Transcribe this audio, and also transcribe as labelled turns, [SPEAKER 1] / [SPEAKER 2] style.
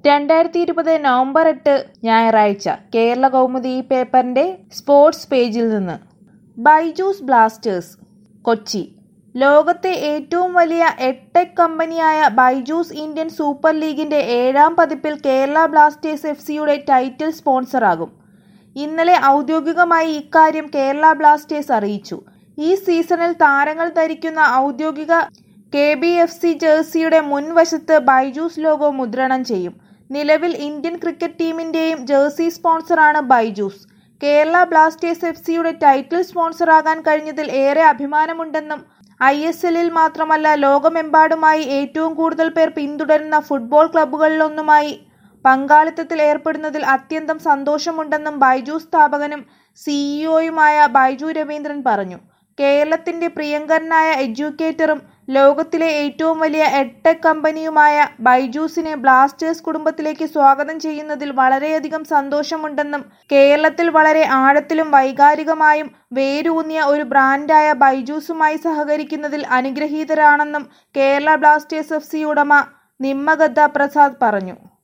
[SPEAKER 1] രണ്ടായിരത്തി ഇരുപത് നവംബർ എട്ട് ഞായറാഴ്ച കേരള കൗമുദി ഈ പേപ്പറിന്റെ സ്പോർട്സ് പേജിൽ നിന്ന് ബൈജൂസ് ബ്ലാസ്റ്റേഴ്സ് കൊച്ചി ലോകത്തെ ഏറ്റവും വലിയ എഡ്ടെക് കമ്പനിയായ ബൈജൂസ് ഇന്ത്യൻ സൂപ്പർ ലീഗിന്റെ ഏഴാം പതിപ്പിൽ കേരള ബ്ലാസ്റ്റേഴ്സ് എഫ് സിയുടെ ടൈറ്റിൽ സ്പോൺസറാകും ഇന്നലെ ഔദ്യോഗികമായി ഇക്കാര്യം കേരള ബ്ലാസ്റ്റേഴ്സ് അറിയിച്ചു ഈ സീസണിൽ താരങ്ങൾ ധരിക്കുന്ന ഔദ്യോഗിക കെ ബി എഫ് സി ജേഴ്സിയുടെ മുൻവശത്ത് ബൈജൂസ് ലോഗോ മുദ്രണം ചെയ്യും നിലവിൽ ഇന്ത്യൻ ക്രിക്കറ്റ് ടീമിന്റെയും ജേഴ്സി സ്പോൺസറാണ് ബൈജൂസ് കേരള ബ്ലാസ്റ്റേഴ്സ് എഫ് സിയുടെ ടൈറ്റിൽ സ്പോൺസറാകാൻ കഴിഞ്ഞതിൽ ഏറെ അഭിമാനമുണ്ടെന്നും ഐ എസ് എല്ലിൽ മാത്രമല്ല ലോകമെമ്പാടുമായി ഏറ്റവും കൂടുതൽ പേർ പിന്തുടരുന്ന ഫുട്ബോൾ ക്ലബ്ബുകളിലൊന്നുമായി പങ്കാളിത്തത്തിൽ ഏർപ്പെടുന്നതിൽ അത്യന്തം സന്തോഷമുണ്ടെന്നും ബൈജൂസ് സ്ഥാപകനും സിഇഒയുമായ ബൈജു രവീന്ദ്രൻ പറഞ്ഞു കേരളത്തിന്റെ പ്രിയങ്കരനായ എഡ്യൂക്കേറ്ററും ലോകത്തിലെ ഏറ്റവും വലിയ എഡ്ടെക് കമ്പനിയുമായ ബൈജൂസിനെ ബ്ലാസ്റ്റേഴ്സ് കുടുംബത്തിലേക്ക് സ്വാഗതം ചെയ്യുന്നതിൽ വളരെയധികം സന്തോഷമുണ്ടെന്നും കേരളത്തിൽ വളരെ ആഴത്തിലും വൈകാരികമായും വേരൂന്നിയ ഒരു ബ്രാൻഡായ ബൈജൂസുമായി സഹകരിക്കുന്നതിൽ അനുഗ്രഹീതരാണെന്നും കേരള ബ്ലാസ്റ്റേഴ്സ് എഫ് സി ഉടമ നിമ്മഗദ്ദ പ്രസാദ് പറഞ്ഞു